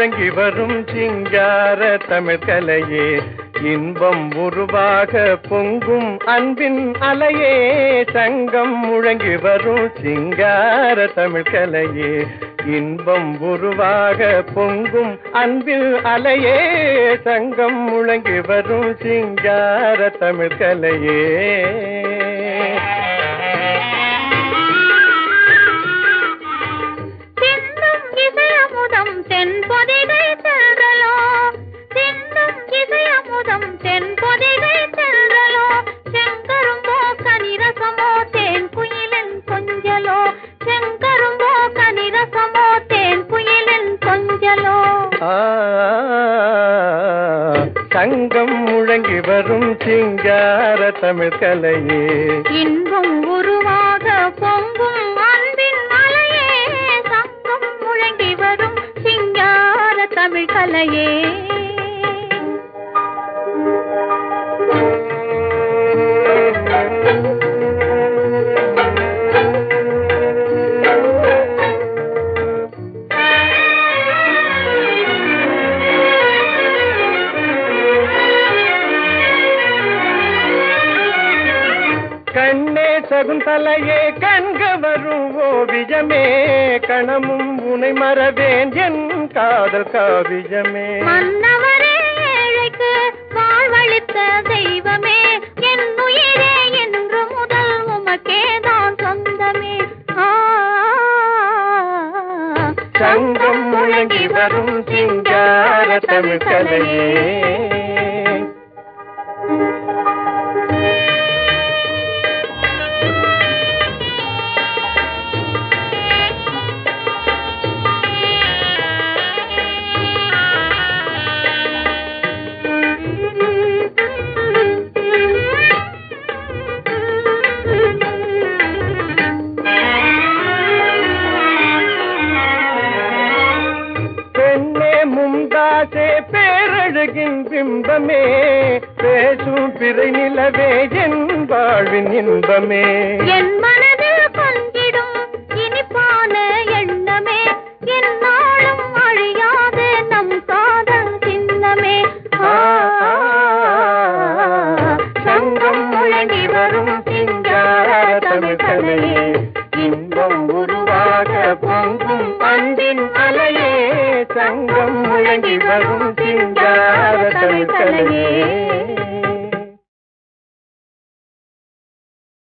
முழங்கி வரும் சிங்கார தமிழ்கலையே இன்பம் உருவாக பொங்கும் அன்பின் அலையே சங்கம் முழங்கி வரும் சிங்கார தமிழ்கலையே இன்பம் உருவாக பொங்கும் அன்பில் அலையே சங்கம் முழங்கி வரும் சிங்கார தமிழ்கலையே சிந்தும் இசையமுதம் தென்பொதிகை சென்றலோ சிந்தும் இசையமுதம் தென்பொதிகை சென்றலோ செங்கரும்போ கனிரசமோ தேன் குயிலின் கொஞ்சலோ செங்கரும்போ கனிரசமோ தேன் குயிலின் கொஞ்சலோ ஆ, சங்கம் முழங்கி வரும் சிங்கார தமிழ்கலையே இன்பம் உருவாக பொங்கும் அன்பின் மலையே சங்கம் முழங்கி வரும் சிங்கார தமிழ் கலையே கண்ணே சகுந்தலையே கண்க வரும் ஓவியமே கணமும் உனை மறவேன் என் காதல் காவியமே மன்னவரே ஏழைக்கு வாழ்வளித்த தெய்வமே என் உயிரே என்று முதல் உமக்கே தான் சொந்தமே ஆ, சங்கம் முழங்கி வரும் சிங்கார தமிழ்கலையே பெண்ணே முந்தாசே பேரழகின் பிம்பமே பேசும் பிறை நிலவே என் வாழ்வின் இன்பமே என் மனதில் கொஞ்சிடும் இனிப்பான எண்ணமே என்னாலும் அழியாத நம் காதல் சின்னமே ஆ, சங்கம் முழங்கி வரும் சிங்கார தமிழ்கலையே இன்பம் உருவாக பொங்கும் அன்பின் அலையே சங்கம் முழங்கி வரும் சிங்கார தமிழ்கலையே